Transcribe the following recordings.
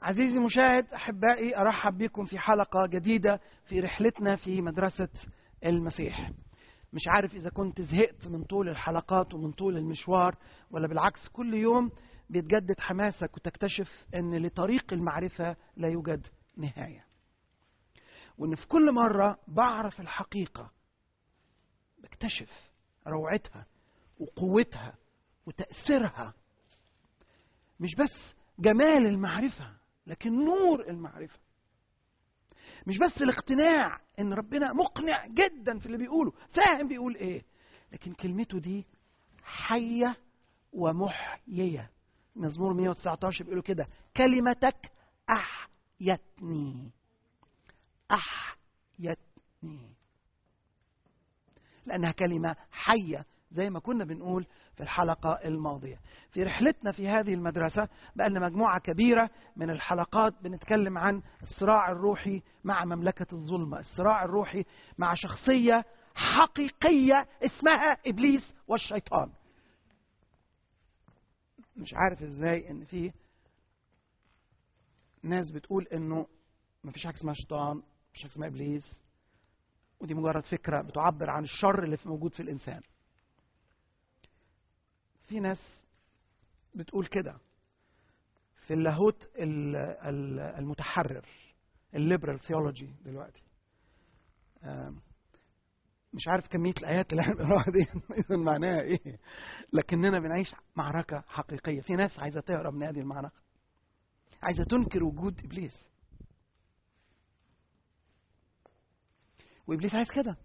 عزيزي المشاهد احبائي ارحب بكم في حلقه جديده في رحلتنا في مدرسه المسيح مش عارف اذا كنت زهقت من طول الحلقات ومن طول المشوار ولا بالعكس كل يوم بيتجدد حماسك وتكتشف ان لطريق المعرفه لا يوجد نهايه وان في كل مره بعرف الحقيقه بكتشف روعتها وقوتها وتاثيرها مش بس جمال المعرفه لكن نور المعرفه مش بس الاقتناع ان ربنا مقنع جدا في اللي بيقوله فاهم بيقول ايه لكن كلمته دي حيه ومحييه مزمور 119 بيقولوا كده كلمتك احيتني احيتني لانها كلمه حيه زي ما كنا بنقول في الحلقة الماضية في رحلتنا في هذه المدرسة بقالنا مجموعة كبيرة من الحلقات بنتكلم عن الصراع الروحي مع مملكة الظلمة الصراع الروحي مع شخصية حقيقية اسمها إبليس والشيطان مش عارف ازاي ان في ناس بتقول انه مفيش حاجه اسمها شيطان مفيش حاجه اسمها ابليس ودي مجرد فكره بتعبر عن الشر اللي موجود في الانسان في ناس بتقول كده في اللاهوت المتحرر الليبرال ثيولوجي دلوقتي مش عارف كمية الآيات اللي احنا بنقراها دي إذا معناها إيه لكننا بنعيش معركة حقيقية في ناس عايزة تهرب من هذه المعركة عايزة تنكر وجود إبليس وإبليس عايز كده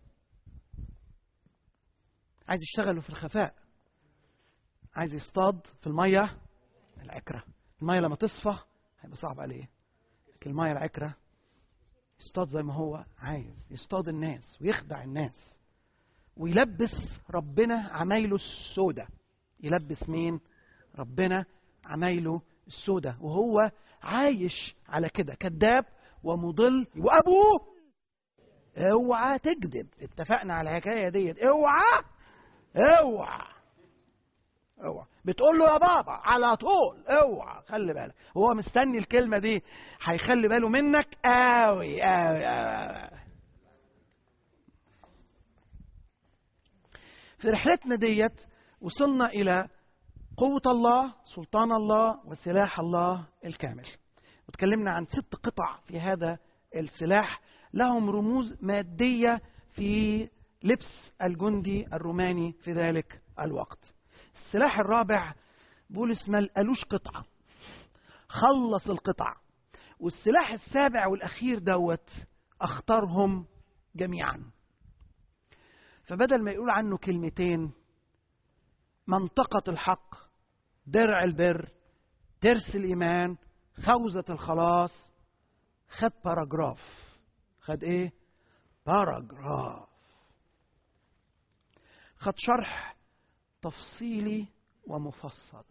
عايز يشتغلوا في الخفاء عايز يصطاد في الميه العكره الميه لما تصفى هيبقى صعب عليه لكن الميه العكره يصطاد زي ما هو عايز يصطاد الناس ويخدع الناس ويلبس ربنا عمايله السودة يلبس مين ربنا عمايله السودة وهو عايش على كده كذاب ومضل وابوه اوعى تكذب اتفقنا على الحكايه ديت اوعى اوعى اوعى بتقول له يا بابا على طول اوعى خلي بالك هو مستني الكلمه دي هيخلي باله منك قوي قوي قوي في رحلتنا ديت وصلنا الى قوة الله سلطان الله وسلاح الله الكامل وتكلمنا عن ست قطع في هذا السلاح لهم رموز مادية في لبس الجندي الروماني في ذلك الوقت السلاح الرابع بولس ما لقالوش قطعة خلص القطع والسلاح السابع والأخير دوت أختارهم جميعا فبدل ما يقول عنه كلمتين منطقة الحق درع البر ترس الإيمان خوذة الخلاص خد باراجراف خد إيه؟ باراجراف خد شرح تفصيلي ومفصل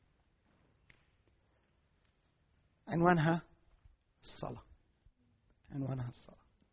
عنوانها الصلاة عنوانها الصلاة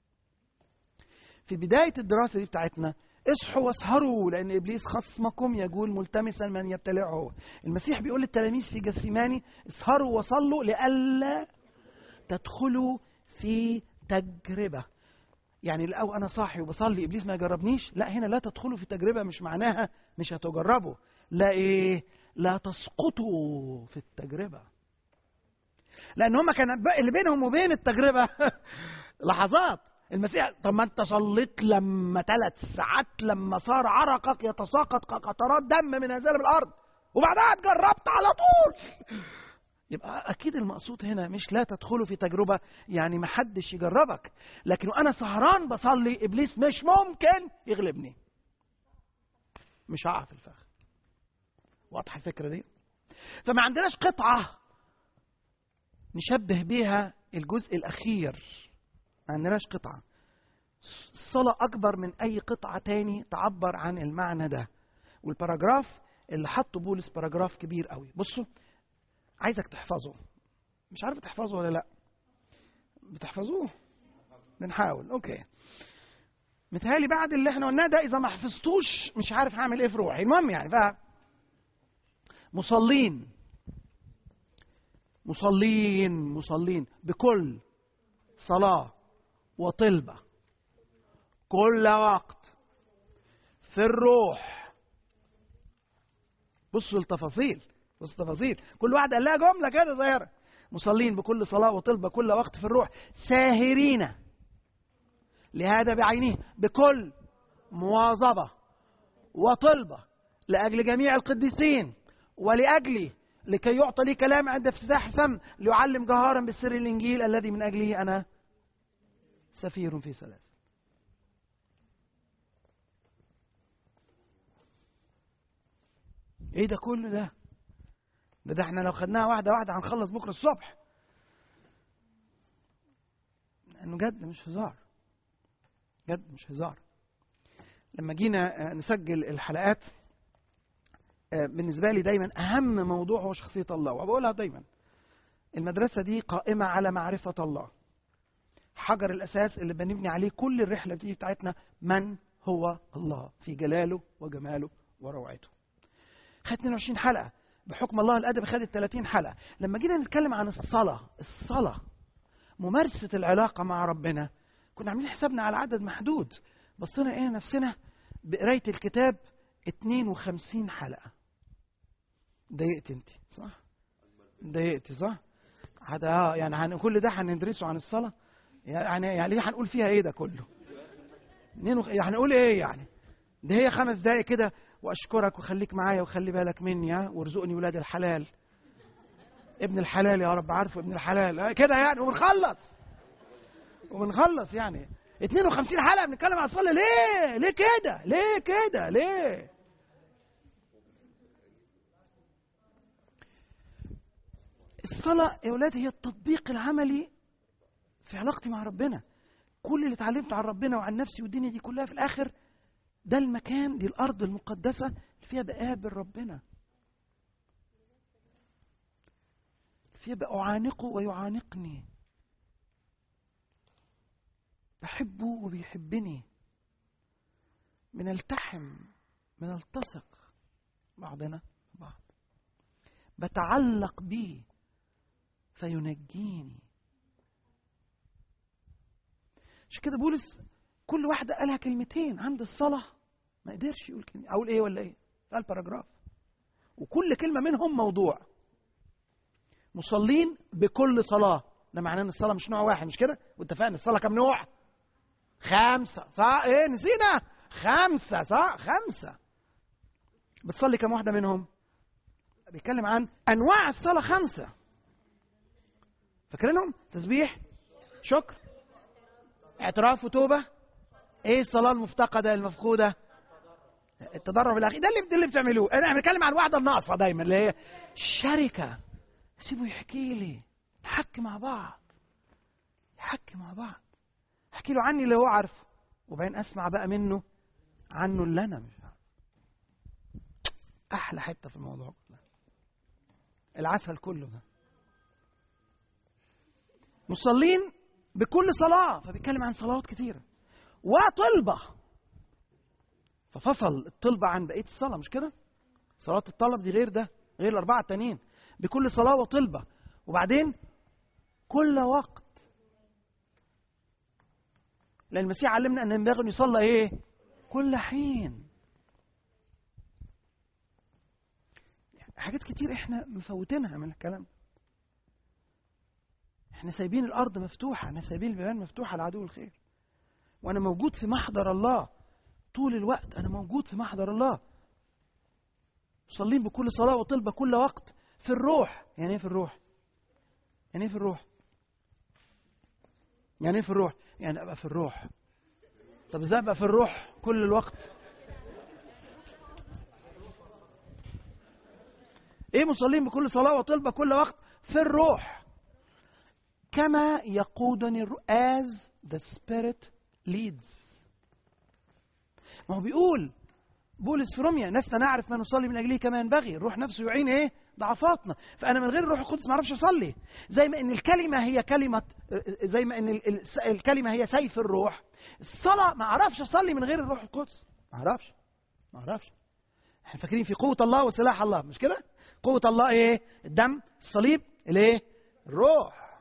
في بداية الدراسة دي بتاعتنا اصحوا واسهروا لأن إبليس خصمكم يقول ملتمسا من يبتلعه المسيح بيقول للتلاميذ في جثيماني اسهروا وصلوا لئلا تدخلوا في تجربة يعني لو انا صاحي وبصلي ابليس ما يجربنيش لا هنا لا تدخلوا في تجربه مش معناها مش هتجربوا لا ايه لا تسقطوا في التجربه لان هما كان اللي بينهم وبين التجربه لحظات المسيح طب ما انت صليت لما ثلاث ساعات لما صار عرقك يتساقط كقطرات دم من نازله بالارض وبعدها اتجربت على طول يبقى اكيد المقصود هنا مش لا تدخلوا في تجربه يعني ما حدش يجربك لكن وانا سهران بصلي ابليس مش ممكن يغلبني مش هقع في الفخ واضحه الفكره دي فما عندناش قطعه نشبه بيها الجزء الاخير ما عندناش قطعه الصلاه اكبر من اي قطعه تاني تعبر عن المعنى ده والباراجراف اللي حطه بولس باراجراف كبير قوي بصوا عايزك تحفظه مش عارف تحفظه ولا لا بتحفظوه بنحاول اوكي متهيألي بعد اللي احنا قلناه ده اذا ما حفظتوش مش عارف هعمل ايه في روحي المهم يعني ف مصلين مصلين مصلين بكل صلاة وطلبة كل وقت في الروح بصوا التفاصيل بصوا التفاصيل كل واحد قال لها جملة كده صغيرة مصلين بكل صلاة وطلبة كل وقت في الروح ساهرين لهذا بعينه بكل مواظبة وطلبة لأجل جميع القديسين ولأجلي لكي يعطى لي كلام عند افتتاح الفم ليعلم جهارا بالسر الإنجيل الذي من أجله أنا سفير في سلاسل ايه ده كله ده ده, ده احنا لو خدناها واحده واحده هنخلص بكره الصبح لانه جد مش هزار جد مش هزار لما جينا نسجل الحلقات بالنسبه لي دايما اهم موضوع هو شخصيه الله وبقولها دايما المدرسه دي قائمه على معرفه الله حجر الاساس اللي بنبني عليه كل الرحله دي بتاعتنا من هو الله في جلاله وجماله وروعته خد 22 حلقه بحكم الله الادب خدت 30 حلقه لما جينا نتكلم عن الصلاه الصلاه ممارسه العلاقه مع ربنا كنا عاملين حسابنا على عدد محدود بصينا ايه نفسنا بقرايه الكتاب 52 حلقه ضايقت انت صح ضايقتي صح هذا اه يعني هن... كل ده هندرسه عن الصلاه يعني يعني ليه هنقول فيها ايه ده كله وخ... يعني هنقول ايه يعني ده هي خمس دقايق كده واشكرك وخليك معايا وخلي بالك مني ها وارزقني ولاد الحلال ابن الحلال يا رب عارفه ابن الحلال كده يعني ونخلص وبنخلص يعني 52 حلقه بنتكلم عن الصلاه ليه؟ ليه كده؟ ليه كده؟ ليه؟ الصلاة يا ولاد هي التطبيق العملي في علاقتي مع ربنا. كل اللي اتعلمته عن ربنا وعن نفسي والدنيا دي كلها في الآخر ده المكان دي الأرض المقدسة اللي فيها بقابل ربنا. فيها بأعانقه ويعانقني. بحبه وبيحبني بنلتحم بنلتصق بعضنا بعض بتعلق بيه فينجيني عشان كده بولس كل واحدة قالها كلمتين عند الصلاة ما قدرش يقول كلمة أقول إيه ولا إيه قال باراجراف وكل كلمة منهم موضوع مصلين بكل صلاة ده معناه ان الصلاة مش نوع واحد مش كده واتفقنا الصلاة كم نوع خمسة صح ايه نسينا خمسة صح خمسة بتصلي كم واحدة منهم بيتكلم عن انواع الصلاة خمسة فاكرينهم تسبيح شكر اعتراف وتوبة ايه الصلاة المفتقدة المفقودة التضرع الاخير ده اللي اللي بتعملوه انا بنتكلم عن الواحدة الناقصة دايما اللي هي الشركة سيبه يحكي لي نحكي مع بعض نحكي مع بعض احكي له عني اللي هو عارفه وبعدين اسمع بقى منه عنه اللي انا مش عارفه احلى حته في الموضوع كله العسل كله ده مصلين بكل صلاة فبيتكلم عن صلوات كثيرة وطلبة ففصل الطلبة عن بقية الصلاة مش كده؟ صلاة الطلب دي غير ده غير الأربعة التانيين بكل صلاة وطلبة وبعدين كل وقت لأن المسيح علمنا أن ينبغي أن يصلى إيه؟ كل حين. حاجات كتير إحنا مفوتينها من الكلام. إحنا سايبين الأرض مفتوحة، إحنا سايبين البيبان مفتوحة لعدو الخير. وأنا موجود في محضر الله طول الوقت، أنا موجود في محضر الله. مصلين بكل صلاة وطلبة كل وقت في الروح، يعني إيه في الروح؟ يعني إيه في الروح؟ يعني ايه في الروح؟ يعني ابقى في الروح. طب ازاي ابقى في الروح كل الوقت؟ ايه مصلين بكل صلاه وطلبه كل وقت في الروح. كما يقودني الروح as the spirit leads. ما هو بيقول بولس في روميا لسنا نعرف ما نصلي من اجله كما ينبغي، الروح نفسه يعين ايه؟ ضعفاتنا فانا من غير الروح القدس ما اعرفش اصلي زي ما ان الكلمه هي كلمه زي ما ان الكلمه هي سيف الروح الصلاه ما اعرفش اصلي من غير الروح القدس ما اعرفش ما اعرفش احنا فاكرين في قوه الله وسلاح الله مش كده قوه الله ايه الدم الصليب الايه الروح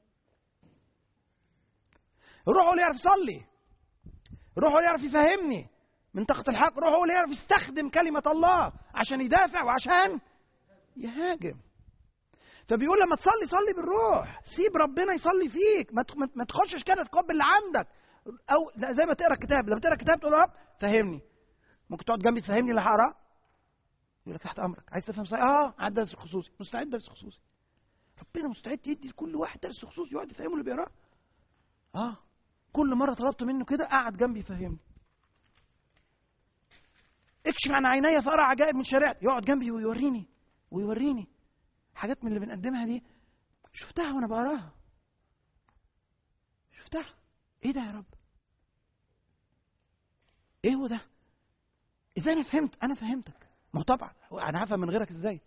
الروح هو اللي يعرف يصلي الروح هو اللي يعرف يفهمني من طاقة الحق الروح هو اللي يعرف يستخدم كلمة الله عشان يدافع وعشان يهاجم فبيقول لما تصلي صلي بالروح سيب ربنا يصلي فيك ما ما تخشش كده تقبل اللي عندك او زي ما تقرا الكتاب لما تقرا الكتاب تقول يا رب فهمني ممكن تقعد جنبي تفهمني اللي هقرا يقول لك تحت امرك عايز تفهم صحيح اه عاد درس خصوصي مستعد درس خصوصي ربنا مستعد يدي لكل واحد درس خصوصي يقعد يفهمه اللي بيقراه اه كل مره طلبت منه كده قعد جنبي يفهمني اكشف عن عيني فارى عجائب من شريعتي يقعد جنبي ويوريني ويوريني حاجات من اللي بنقدمها دي شفتها وانا بقراها شفتها ايه ده يا رب ايه هو ده ازاي انا فهمت انا فهمتك ما هو طبعا انا هفهم من غيرك ازاي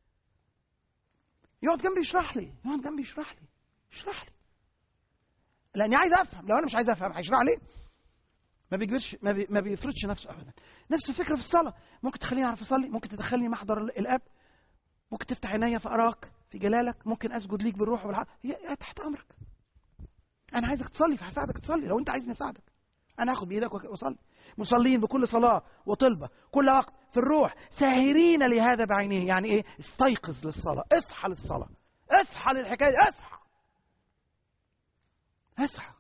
يقعد جنبي يشرح لي يقعد جنبي يشرح لي يشرح لي لاني عايز افهم لو انا مش عايز افهم هيشرح لي ما بيجبرش ما, بي ما بيفرضش نفسه ابدا نفس الفكره في الصلاه ممكن تخليني اعرف اصلي ممكن تدخلني محضر الاب ممكن تفتح عينيا في اراك في جلالك ممكن اسجد ليك بالروح والحق هي تحت امرك انا عايزك تصلي فهساعدك تصلي لو انت عايزني اساعدك انا هاخد بايدك واصلي مصلين بكل صلاه وطلبه كل وقت في الروح ساهرين لهذا بعينه يعني ايه استيقظ للصلاه اصحى للصلاه اصحى للحكايه اصحى اصحى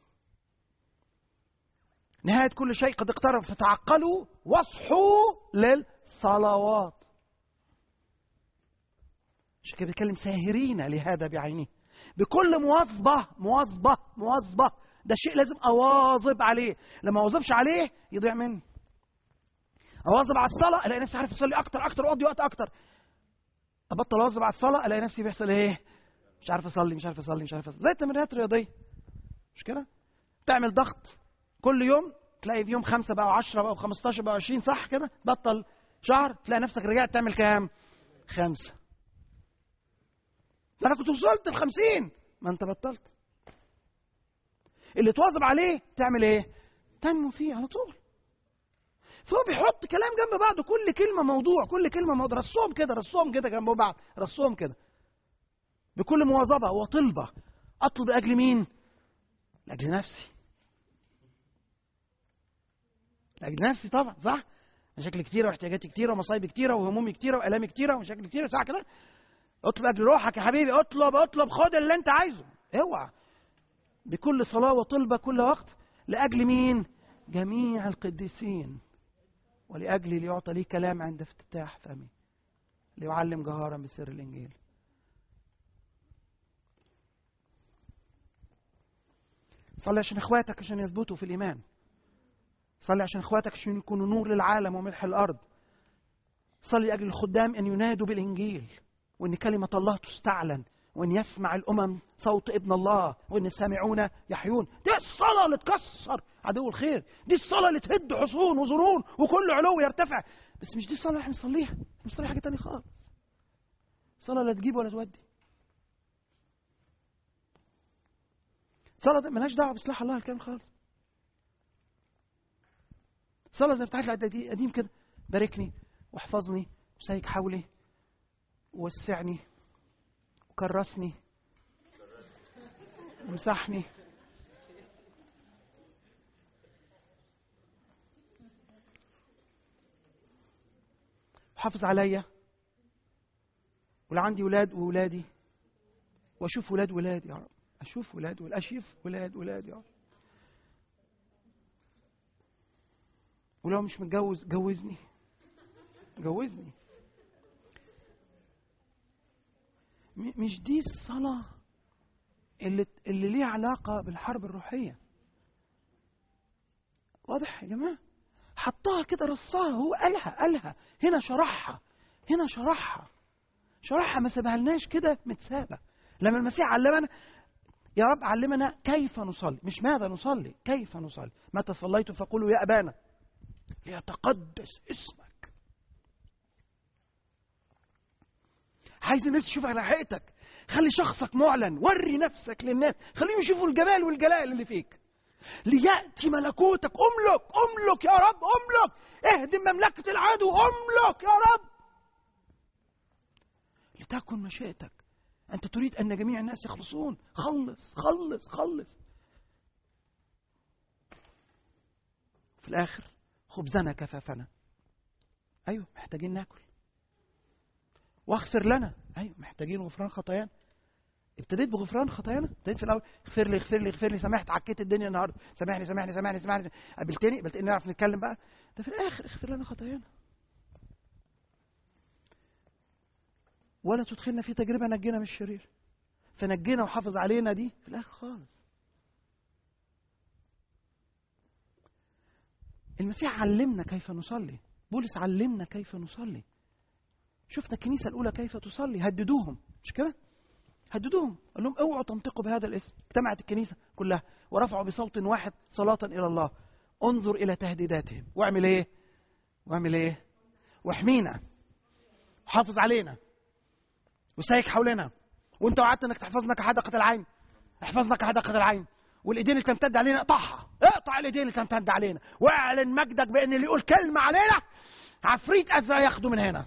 نهاية كل شيء قد اقترب فتعقلوا واصحوا للصلوات عشان كده بيتكلم ساهرين لهذا بعينه بكل مواظبة مواظبة مواظبة ده شيء لازم أواظب عليه لما أواظبش عليه يضيع مني أواظب على الصلاة ألاقي نفسي عارف أصلي أكتر أكتر وأقضي وقت أكتر أبطل أواظب على الصلاة ألاقي نفسي بيحصل إيه مش عارف أصلي مش عارف أصلي مش عارف أصلي زي التمرينات الرياضية مش كده تعمل ضغط كل يوم تلاقي في يوم خمسة بقى وعشرة بقى وخمستاشر بقى وعشرين صح كده بطل شهر تلاقي نفسك رجعت تعمل كام خمسة ده انا كنت وصلت ل 50 ما انت بطلت اللي تواظب عليه تعمل ايه تنمو فيه على طول فهو بيحط كلام جنب بعضه كل كلمه موضوع كل كلمه موضوع رسوهم كده رسوهم كده جنب بعض رسوهم كده بكل مواظبه وطلبه اطلب لاجل مين لاجل نفسي لاجل نفسي طبعا صح مشاكل كتيره واحتياجات كتيره ومصايب كتيره وهموم كتيره والام كتيره ومشاكل كتيره صح كده اطلب اجل روحك يا حبيبي اطلب اطلب خد اللي انت عايزه اوعى بكل صلاه وطلبه كل وقت لاجل مين جميع القديسين ولاجل ليعطى لي كلام عند افتتاح فمي ليعلم جهارا بسر الانجيل صلي عشان اخواتك عشان يثبتوا في الايمان صلي عشان اخواتك عشان يكونوا نور للعالم وملح الارض صلي اجل الخدام ان ينادوا بالانجيل وان كلمه الله تستعلن وان يسمع الامم صوت ابن الله وان السامعون يحيون دي الصلاه اللي تكسر عدو الخير دي الصلاه اللي تهد حصون وزرون وكل علو يرتفع بس مش دي الصلاه اللي احنا بنصليها احنا بنصلي حاجه تانية خالص صلاه لا تجيب ولا تودي صلاه ملهاش دعوه باصلاح الله الكامل خالص صلاه زي بتاعت القديم كده باركني واحفظني وسيك حولي ووسعني وكرسني ومسحني وحافظ عليا ولو عندي ولاد وولادي واشوف ولاد ولادي يا رب اشوف ولاد ولاد اشوف ولاد ولاد يا رب ولو مش متجوز جوزني جوزني مش دي الصلاة اللي اللي ليها علاقة بالحرب الروحية واضح يا جماعة حطها كده رصاها هو قالها قالها هنا شرحها هنا شرحها شرحها ما سابها لناش كده متسابة لما المسيح علمنا يا رب علمنا كيف نصلي مش ماذا نصلي كيف نصلي متى صليت فقولوا يا أبانا ليتقدس اسمك عايز الناس تشوف على حقيقتك خلي شخصك معلن وري نفسك للناس خليهم يشوفوا الجمال والجلال اللي فيك ليأتي ملكوتك أملك أملك يا رب أملك اهدم مملكة العدو أملك يا رب لتكن مشيئتك انت تريد ان جميع الناس يخلصون خلص خلص خلص في الاخر خبزنا كفافنا ايوه محتاجين ناكل واغفر لنا ايوه محتاجين غفران خطايانا ابتديت بغفران خطايانا ابتديت في الاول اغفر لي اغفر لي اغفر لي سامحت عكيت الدنيا النهارده سامحني سامحني سامحني سامحني قابلتني قابلتني نعرف نتكلم بقى ده في الاخر اغفر لنا خطايانا ولا تدخلنا في تجربه نجينا من الشرير فنجينا وحافظ علينا دي في الاخر خالص المسيح علمنا كيف نصلي بولس علمنا كيف نصلي شفنا الكنيسه الاولى كيف تصلي هددوهم مش كده هددوهم قال لهم اوعوا تنطقوا بهذا الاسم اجتمعت الكنيسه كلها ورفعوا بصوت واحد صلاه الى الله انظر الى تهديداتهم واعمل ايه واعمل ايه واحمينا وحافظ علينا وسايك حولنا وانت وعدت انك تحفظنا كحدقه العين احفظنا كحدقه العين والايدين اللي تمتد علينا اقطعها اقطع الايدين اللي تمتد علينا واعلن مجدك بان اللي يقول كلمه علينا عفريت ازرق ياخده من هنا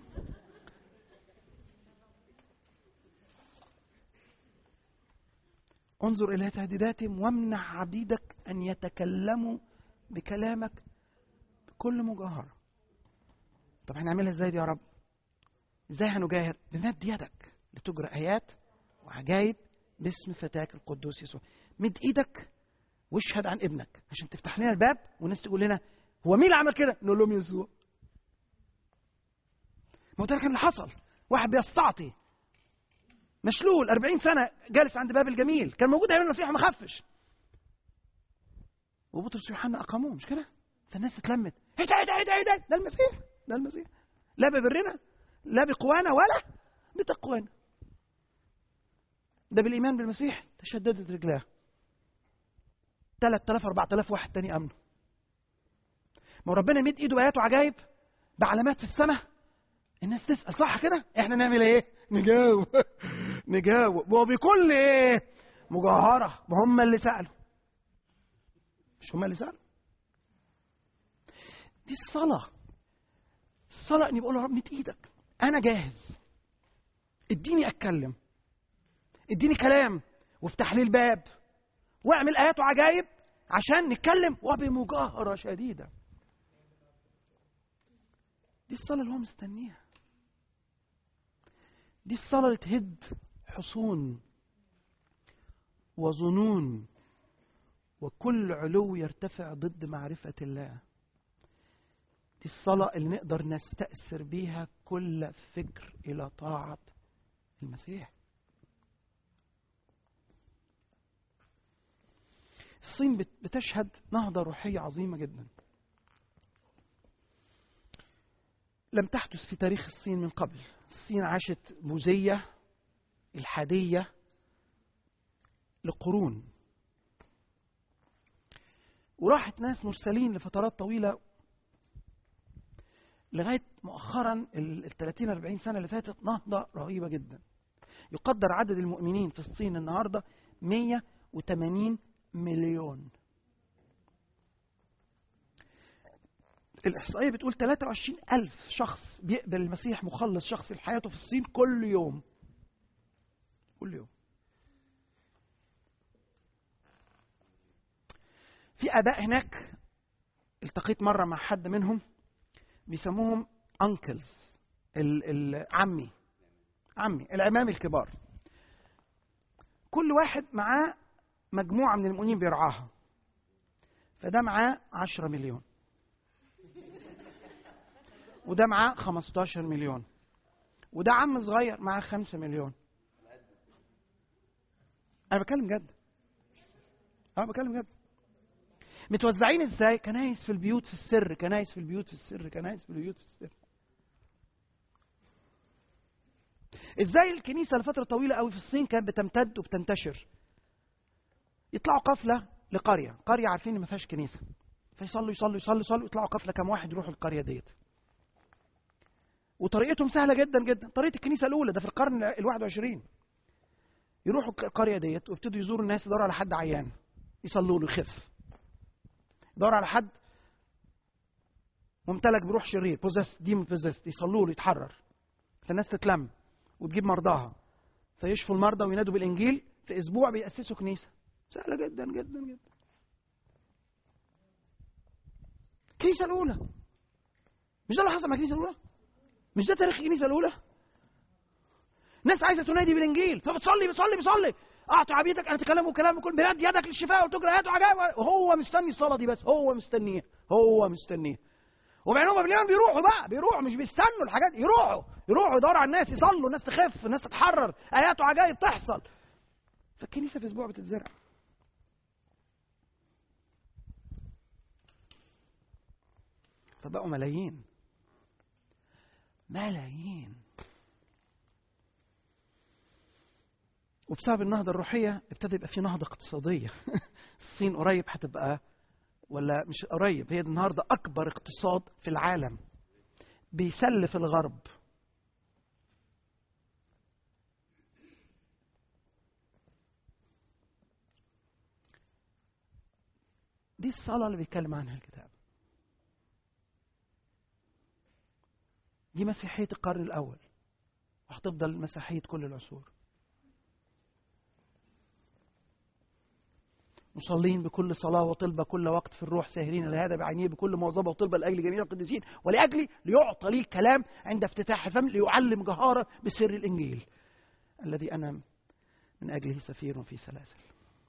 انظر الى تهديداتهم وامنع عبيدك ان يتكلموا بكلامك بكل مجاهره طب هنعملها ازاي دي يا رب ازاي هنجاهر بمد يدك لتجرى ايات وعجائب باسم فتاك القدوس يسوع مد ايدك واشهد عن ابنك عشان تفتح لنا الباب والناس تقول لنا هو مين اللي عمل كده نقول لهم يسوع ما هو ده كان اللي حصل واحد بيستعطي مشلول 40 سنه جالس عند باب الجميل كان موجود ايام المسيح ما خفش وبطرس ويوحنا اقاموه مش كده فالناس اتلمت ايه ده ايه ده ايه ده ايه ده ده المسيح ده المسيح لا ببرنا لا بقوانا ولا بتقوانا ده بالايمان بالمسيح تشددت رجلاه 3000 4000 واحد تاني امنوا ما ربنا يمد ايده بايات وعجائب بعلامات في السماء الناس تسال صح كده احنا نعمل ايه نجاوب نجاوب وبكل ايه مجاهره ما هم اللي سالوا مش هم اللي سالوا دي الصلاه الصلاه اني بقول يا رب مد ايدك انا جاهز اديني اتكلم اديني كلام وافتح لي الباب واعمل ايات وعجائب عشان نتكلم وبمجاهره شديده دي الصلاه اللي هو مستنيها دي الصلاه اللي تهد حصون وظنون وكل علو يرتفع ضد معرفه الله دي الصلاه اللي نقدر نستاثر بيها كل فكر الى طاعه المسيح الصين بتشهد نهضة روحية عظيمة جدا لم تحدث في تاريخ الصين من قبل الصين عاشت بوذية الحادية لقرون وراحت ناس مرسلين لفترات طويلة لغاية مؤخرا ال 30 40 سنة اللي فاتت نهضة رهيبة جدا يقدر عدد المؤمنين في الصين النهاردة 180 مليون الإحصائية بتقول 23 ألف شخص بيقبل المسيح مخلص شخصي لحياته في الصين كل يوم كل يوم في آباء هناك التقيت مرة مع حد منهم بيسموهم أنكلز عمي عمي العمام الكبار كل واحد معاه مجموعة من المؤمنين بيرعاها فده معاه 10 مليون وده معاه 15 مليون وده عم صغير معاه 5 مليون انا بتكلم جد انا بتكلم جد متوزعين ازاي كنايس في البيوت في السر كنايس في البيوت في السر كنايس في البيوت في السر ازاي الكنيسه لفتره طويله قوي في الصين كانت بتمتد وبتنتشر يطلعوا قفله لقريه قريه عارفين ان ما فيهاش كنيسه فيصلوا يصلوا يصلوا يصلوا يطلعوا قفله كام واحد يروحوا القريه ديت وطريقتهم سهله جدا جدا طريقه الكنيسه الاولى ده في القرن ال21 يروحوا القريه ديت ويبتدوا يزوروا الناس يدوروا على حد عيان يصلوا له يخف يدوروا على حد ممتلك بروح شرير بوزست ديمون بوزست يصلوا له يتحرر فالناس تتلم وتجيب مرضاها فيشفوا المرضى وينادوا بالانجيل في اسبوع بيأسسوا كنيسه سهله جدا جدا جدا الكنيسه الاولى مش ده اللي حصل مع الكنيسه الاولى مش ده تاريخ الكنيسه الاولى ناس عايزه تنادي بالانجيل فبتصلي بتصلي بتصلي اعطي عبيدك ان تكلموا كلام كل بيد يدك للشفاء وتجرى ايات وعجائب وهو مستني الصلاه دي بس هو مستنيه هو مستنيه وبعدين هم باليوم بيروحوا بقى بيروحوا مش بيستنوا الحاجات يروحوا يروحوا يدوروا على الناس يصلوا الناس تخف الناس تتحرر ايات وعجائب تحصل فالكنيسه في اسبوع بتتزرع فبقوا ملايين ملايين وبسبب النهضة الروحية ابتدى يبقى في نهضة اقتصادية الصين قريب هتبقى ولا مش قريب هي النهارده أكبر اقتصاد في العالم بيسلف الغرب دي الصلاة اللي بيتكلم عنها الكتاب دي مسيحية القرن الأول وهتفضل مسيحية كل العصور مصلين بكل صلاة وطلبة كل وقت في الروح ساهرين لهذا بعينيه بكل مواظبة وطلبة لأجل جميع القديسين ولأجلي ليعطى لي كلام عند افتتاح الفم ليعلم جهارة بسر الإنجيل الذي أنا من أجله سفير في سلاسل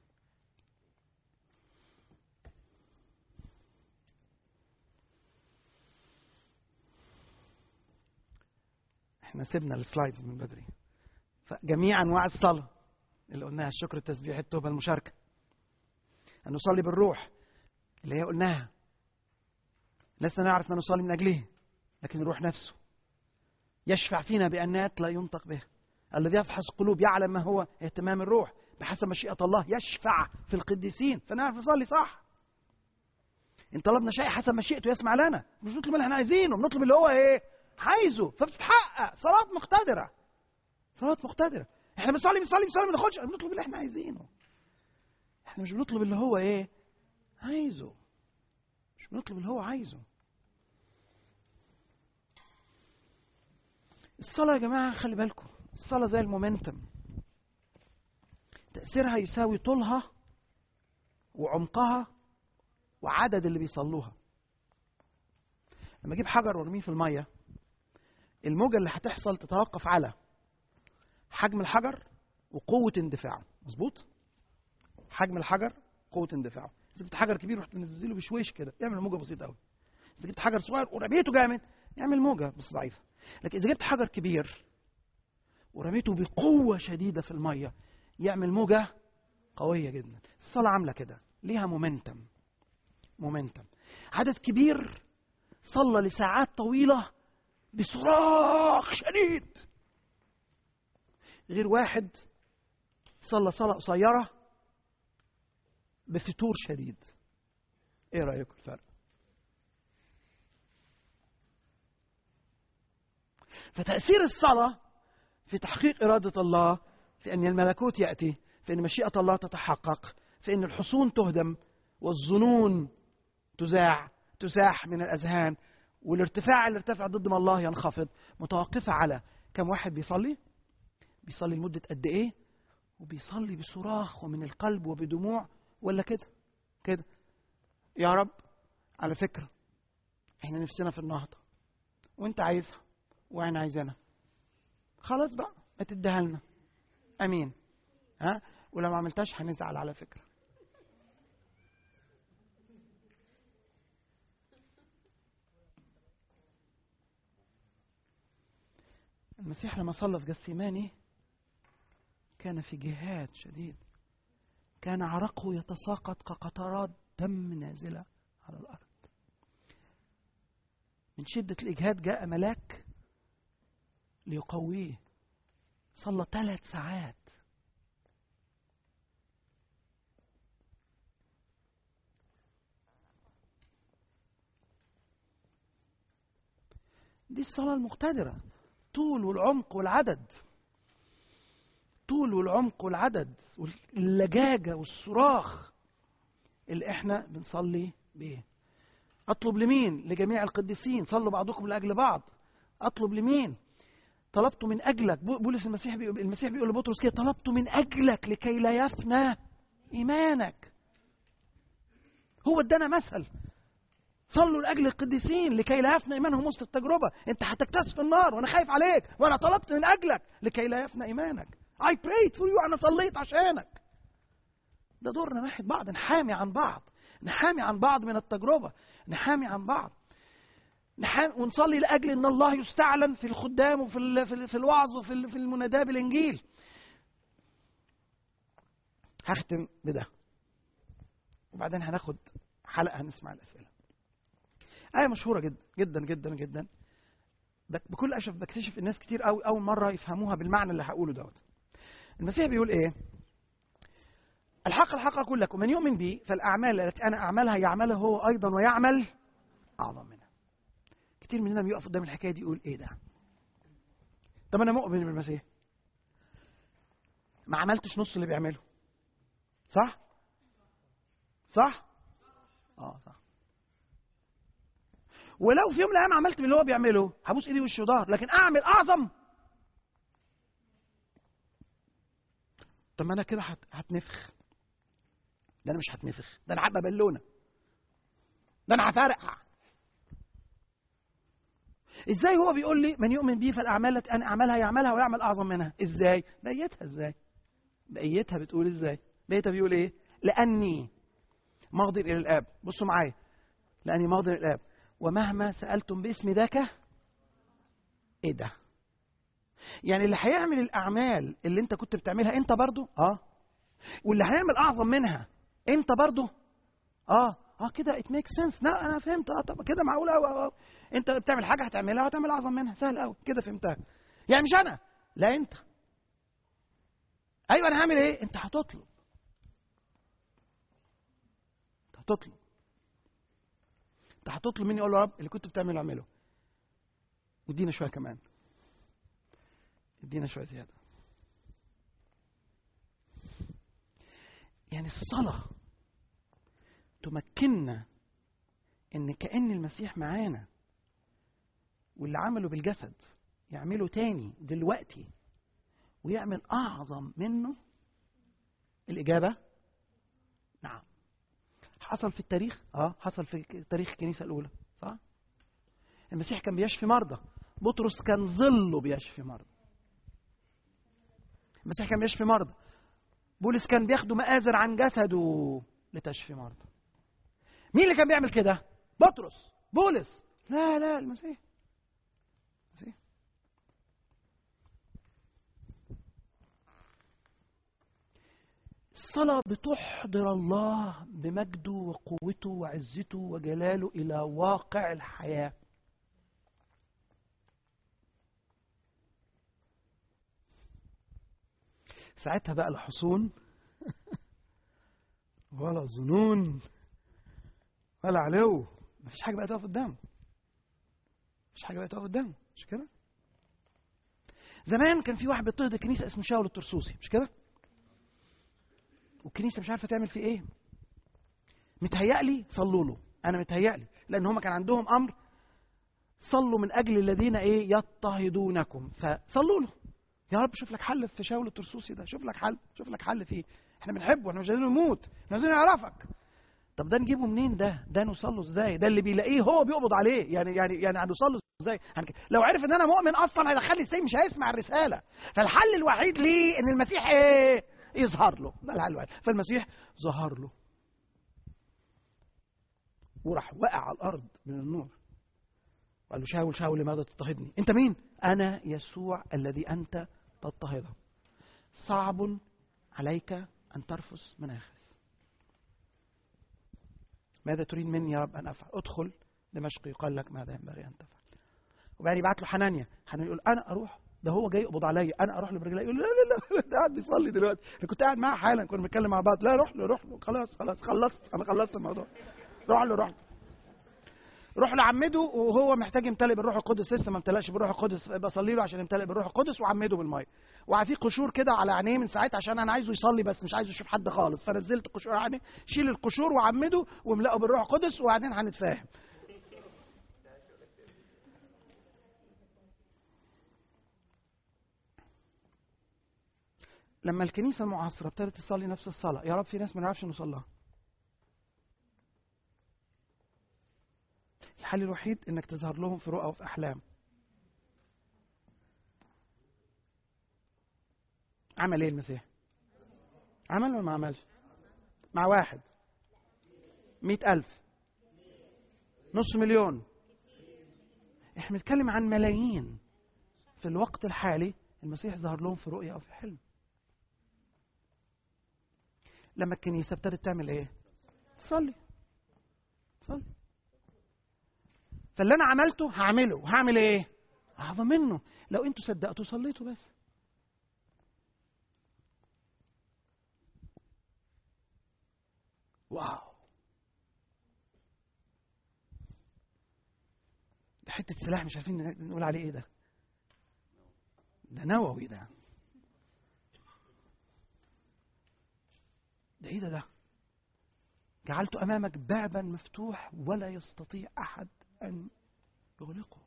احنا سيبنا السلايدز من بدري فجميع انواع الصلاه اللي قلناها الشكر التسبيح التوبه المشاركه أن نصلي بالروح اللي هي قلناها لسنا نعرف ما نصلي من أجله لكن الروح نفسه يشفع فينا بأنات لا ينطق به الذي يفحص القلوب يعلم ما هو اهتمام الروح بحسب مشيئة الله يشفع في القديسين فنعرف نصلي صح إن طلبنا شيء حسب مشيئته يسمع لنا مش نطلب اللي احنا عايزينه بنطلب اللي هو ايه عايزه فبتتحقق صلاة مقتدرة صلاة مقتدرة احنا بنصلي بنصلي بنصلي ما بناخدش بنطلب اللي احنا عايزينه احنا مش بنطلب اللي هو ايه عايزه مش بنطلب اللي هو عايزه الصلاة يا جماعة خلي بالكم الصلاة زي المومنتم تأثيرها يساوي طولها وعمقها وعدد اللي بيصلوها لما اجيب حجر وارميه في الميه الموجه اللي هتحصل تتوقف على حجم الحجر وقوه اندفاعه مظبوط حجم الحجر قوه اندفاعه اذا جبت حجر كبير رحت منزله بشويش كده يعمل موجه بسيطه قوي اذا جبت حجر صغير ورميته جامد يعمل موجه بس ضعيفه لكن اذا جبت حجر كبير ورميته بقوه شديده في الميه يعمل موجه قويه جدا الصلاه عامله كده ليها مومنتم مومنتم عدد كبير صلى لساعات طويله بصراخ شديد غير واحد صلى صلاه قصيره بفتور شديد ايه رايكم الفرق فتاثير الصلاه في تحقيق اراده الله في ان الملكوت ياتي في ان مشيئه الله تتحقق في ان الحصون تهدم والظنون تزاع تزاح من الاذهان والارتفاع اللي ارتفع ضد ما الله ينخفض متوقفه على كم واحد بيصلي بيصلي لمده قد ايه وبيصلي بصراخ ومن القلب وبدموع ولا كده كده يا رب على فكرة احنا نفسنا في النهضة وانت عايزها واحنا عايزينها خلاص بقى ما تديها لنا امين ها ولو ما عملتهاش هنزعل على فكرة المسيح لما صلى في جثيماني كان في جهاد شديد كان عرقه يتساقط كقطرات دم نازلة على الأرض من شدة الإجهاد جاء ملاك ليقويه صلى ثلاث ساعات دي الصلاة المقتدرة طول والعمق والعدد الطول والعمق والعدد واللجاجة والصراخ اللي احنا بنصلي بيه اطلب لمين لجميع القديسين صلوا بعضكم لاجل بعض اطلب لمين طلبت من اجلك بولس المسيح بيقول المسيح بيقول لبطرس كده طلبت من اجلك لكي لا يفنى ايمانك هو ادانا مثل صلوا لاجل القديسين لكي لا يفنى ايمانهم وسط التجربه انت هتكتسف في النار وانا خايف عليك وانا طلبت من اجلك لكي لا يفنى ايمانك I prayed for you انا صليت عشانك ده دورنا ناحيه بعض نحامي عن بعض نحامي عن بعض من التجربه نحامي عن بعض نحامي ونصلي لاجل ان الله يستعلن في الخدام وفي في الوعظ وفي في المناداه بالانجيل هختم بده وبعدين هناخد حلقه هنسمع الاسئله آية مشهورة جدا جدا جدا جدا بكل أسف بكتشف الناس كتير قوي أول مرة يفهموها بالمعنى اللي هقوله دوت. المسيح بيقول إيه؟ الحق الحق أقول لكم من يؤمن بي فالأعمال التي أنا أعملها يعملها هو أيضا ويعمل أعظم منها. كتير مننا بيقف قدام الحكاية دي يقول إيه ده؟ طب أنا مؤمن بالمسيح. ما عملتش نص اللي بيعمله. صح؟ صح؟ اه صح. ولو في يوم من الايام عملت باللي هو بيعمله هبوس ايدي وش وظهر لكن اعمل اعظم طب ما انا كده هت... هتنفخ ده انا مش هتنفخ ده انا هبقى بالونه ده انا هفرقع ازاي هو بيقول لي من يؤمن بي فالاعمال التي انا اعملها يعملها ويعمل اعظم منها ازاي بقيتها ازاي بقيتها بتقول ازاي بقيتها بيقول ايه لاني ماضي الى الاب بصوا معايا لاني ماضي الى الاب ومهما سألتم باسم ذاك ايه ده يعني اللي هيعمل الاعمال اللي انت كنت بتعملها انت برضو اه واللي هيعمل اعظم منها انت برضو اه اه كده ات ميك سنس لا انا فهمت اه طب كده معقول قوي انت بتعمل حاجه هتعملها وهتعمل اعظم منها سهل قوي كده فهمتها يعني مش انا لا انت ايوه انا هعمل ايه انت هتطلب انت هتطلب انت هتطلب مني اقول له يا رب اللي كنت بتعمله اعمله وادينا شويه كمان ادينا شويه زياده يعني الصلاه تمكننا ان كان المسيح معانا واللي عمله بالجسد يعمله تاني دلوقتي ويعمل اعظم منه الاجابه نعم حصل في التاريخ اه حصل في تاريخ الكنيسه الاولى صح المسيح كان بيشفي مرضى بطرس كان ظله بيشفي مرضى المسيح كان بيشفي مرضى بولس كان بياخدوا مآزر عن جسده لتشفي مرضى مين اللي كان بيعمل كده بطرس بولس لا لا المسيح المسيح الصلاة بتحضر الله بمجده وقوته وعزته وجلاله إلى واقع الحياة ساعتها بقى لا حصون ولا ظنون ولا علو مفيش حاجة بقى تقف قدامه مفيش حاجة بقى تقف قدامه مش كده زمان كان في واحد بيضطهد الكنيسة اسمه شاول الترسوسي مش كده والكنيسه مش عارفه تعمل فيه ايه متهيألي صلوا له انا متهيألي لان هم كان عندهم امر صلوا من اجل الذين ايه يضطهدونكم فصلوا له يا رب شوف لك حل في شاول الترسوسي ده شوف لك حل شوف لك حل فيه احنا بنحبه احنا مش عايزين نموت احنا عايزين نعرفك طب ده نجيبه منين ده ده نوصل له ازاي ده اللي بيلاقيه هو بيقبض عليه يعني يعني يعني هنوصل له ازاي لو عرف ان انا مؤمن اصلا هيدخلني السجن مش هيسمع الرساله فالحل الوحيد ليه ان المسيح ايه يظهر له ده الحل الوحيد فالمسيح ظهر له وراح وقع على الارض من النور وقال له شاول شاول لماذا تضطهدني انت مين انا يسوع الذي انت تضطهده صعب عليك ان ترفس مناخس ماذا تريد مني يا رب ان افعل ادخل دمشق يقال لك ماذا ينبغي ان تفعل وبعدين يبعت له حنانيا حنانيا يقول انا اروح ده هو جاي يقبض عليا انا اروح له برجلي يقول لا لا لا ده قاعد بيصلي دلوقتي انا كنت قاعد معاه حالا كنا بنتكلم مع بعض لا روح له روح له خلاص خلاص خلصت انا خلصت الموضوع روح له روح له روح لعمده وهو محتاج يمتلئ بالروح القدس لسه ما امتلأش بالروح القدس يبقى صلي له عشان يمتلئ بالروح القدس وعمده بالميه وفي قشور كده على عينيه من ساعتها عشان انا عايزه يصلي بس مش عايزه يشوف حد خالص فنزلت قشور على عينيه شيل القشور وعمده واملأه بالروح القدس وبعدين هنتفاهم لما الكنيسه المعاصره ابتدت تصلي نفس الصلاه يا رب في ناس ما نعرفش نوصلها الحل الوحيد انك تظهر لهم في رؤى وفي احلام عمل ايه المسيح عمل ولا ما عملش مع واحد مئة ألف نص مليون احنا بنتكلم عن ملايين في الوقت الحالي المسيح ظهر لهم في رؤية أو في حلم لما الكنيسة ابتدت تعمل ايه تصلي تصلي فاللي انا عملته هعمله هعمل ايه اعظم منه لو انتوا صدقتوا صليتوا بس واو ده حته سلاح مش عارفين نقول عليه ايه ده ده نووي ده ده ايه ده ده جعلت امامك بابا مفتوح ولا يستطيع احد ان يغلقه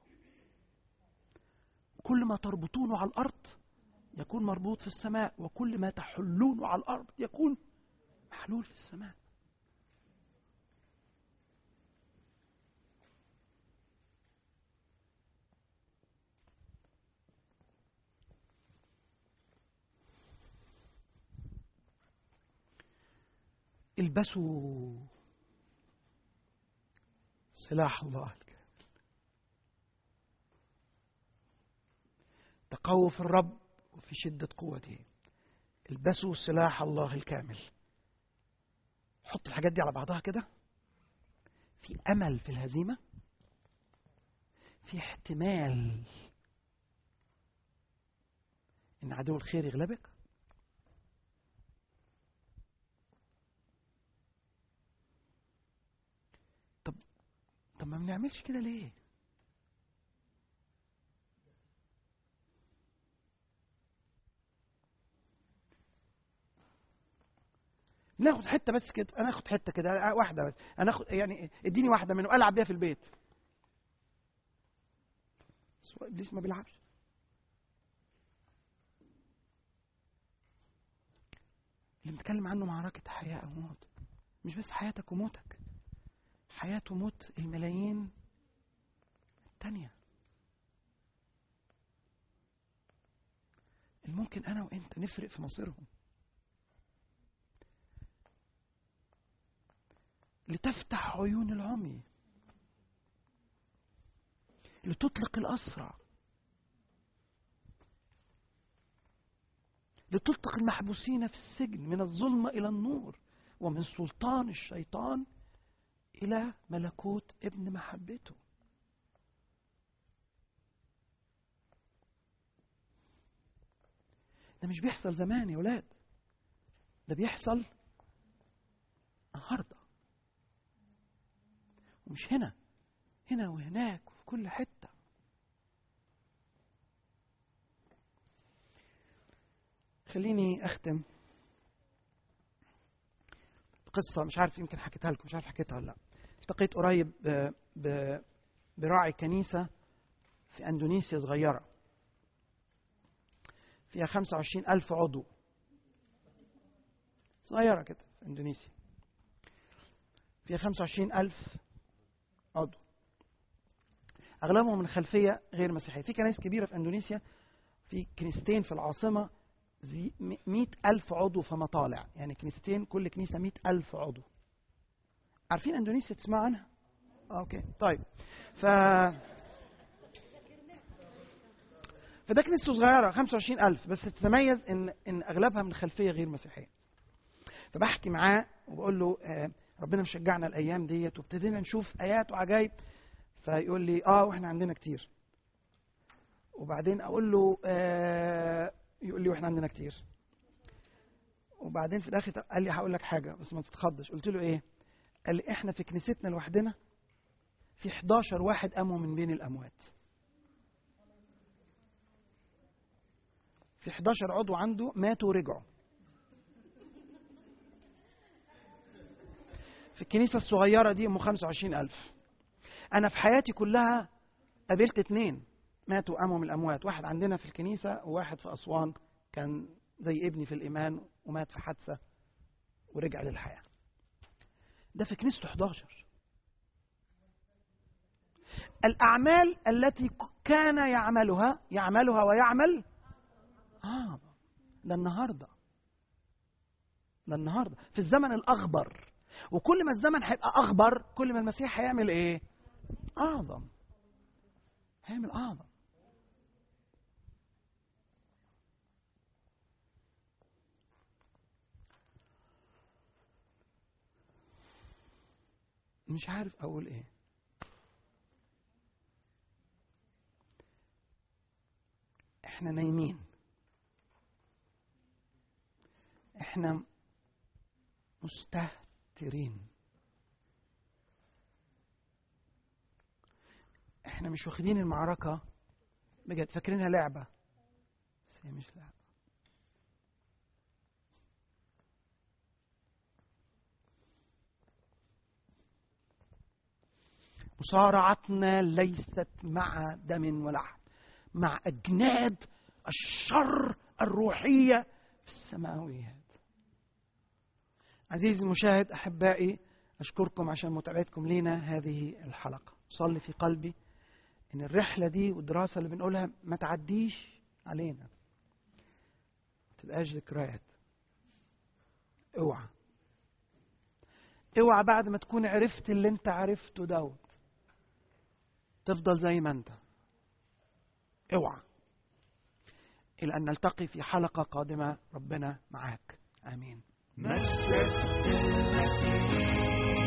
كل ما تربطونه على الارض يكون مربوط في السماء وكل ما تحلونه على الارض يكون محلول في السماء البسوا سلاح الله الكامل تقووا في الرب وفي شدة قوته البسوا سلاح الله الكامل حط الحاجات دي على بعضها كده في أمل في الهزيمة في احتمال إن عدو الخير يغلبك طب ما بنعملش كده ليه ناخد حته بس كده انا اخد حته كده واحده بس انا اخد يعني اديني واحده منه العب بيها في البيت بس ابليس ما بيلعبش اللي بنتكلم عنه معركه حياه او موت مش بس حياتك وموتك حياة وموت الملايين التانية الممكن أنا وأنت نفرق في مصيرهم لتفتح عيون العمي لتطلق الأسرى لتطلق المحبوسين في السجن من الظلمة إلى النور ومن سلطان الشيطان إلى ملكوت ابن محبته ده مش بيحصل زمان يا ولاد ده بيحصل النهارده ومش هنا هنا وهناك وفي كل حته خليني اختم قصة مش عارف يمكن حكيتها لكم مش عارف حكيتها ولا لا التقيت قريب ب... ب... براعي كنيسة في أندونيسيا صغيرة فيها 25 ألف عضو صغيرة كده في أندونيسيا فيها 25 ألف عضو أغلبهم من خلفية غير مسيحية في كنائس كبيرة في أندونيسيا في كنيستين في العاصمة زي مئة ألف عضو فما طالع يعني كنيستين كل كنيسة مئة ألف عضو عارفين اندونيسيا تسمع عنها اوكي طيب ف فده كنيسة صغيرة 25000 بس تتميز ان ان اغلبها من خلفية غير مسيحية فبحكي معاه وبقول له آه ربنا مشجعنا الايام ديت وابتدينا نشوف ايات وعجائب فيقول لي اه واحنا عندنا كتير وبعدين اقول له آه يقول لي واحنا عندنا كتير وبعدين في الاخر قال لي هقول لك حاجه بس ما تتخضش قلت له ايه قال لي احنا في كنيستنا لوحدنا في 11 واحد قاموا من بين الاموات في 11 عضو عنده ماتوا ورجعوا في الكنيسة الصغيرة دي أم 25 ألف أنا في حياتي كلها قابلت اتنين ماتوا قاموا من الأموات واحد عندنا في الكنيسة وواحد في أسوان كان زي ابني في الإيمان ومات في حادثة ورجع للحياة ده في كنيسته 11 الأعمال التي كان يعملها يعملها ويعمل آه ده النهارده ده النهارده في الزمن الأخبر وكل ما الزمن هيبقى أخبر كل ما المسيح هيعمل إيه؟ أعظم هيعمل أعظم مش عارف أقول إيه احنا نايمين احنا مستهترين احنا مش واخدين المعركة بجد فاكرينها لعبة بس هي مش لعبة مصارعتنا ليست مع دم ولحم مع أجناد الشر الروحية في السماويات عزيزي المشاهد أحبائي أشكركم عشان متابعتكم لنا هذه الحلقة صلي في قلبي إن الرحلة دي والدراسة اللي بنقولها ما تعديش علينا ما تبقاش ذكريات اوعى اوعى بعد ما تكون عرفت اللي انت عرفته دوت تفضل زي ما انت اوعى الى ان نلتقي في حلقه قادمه ربنا معاك امين مجد المسيح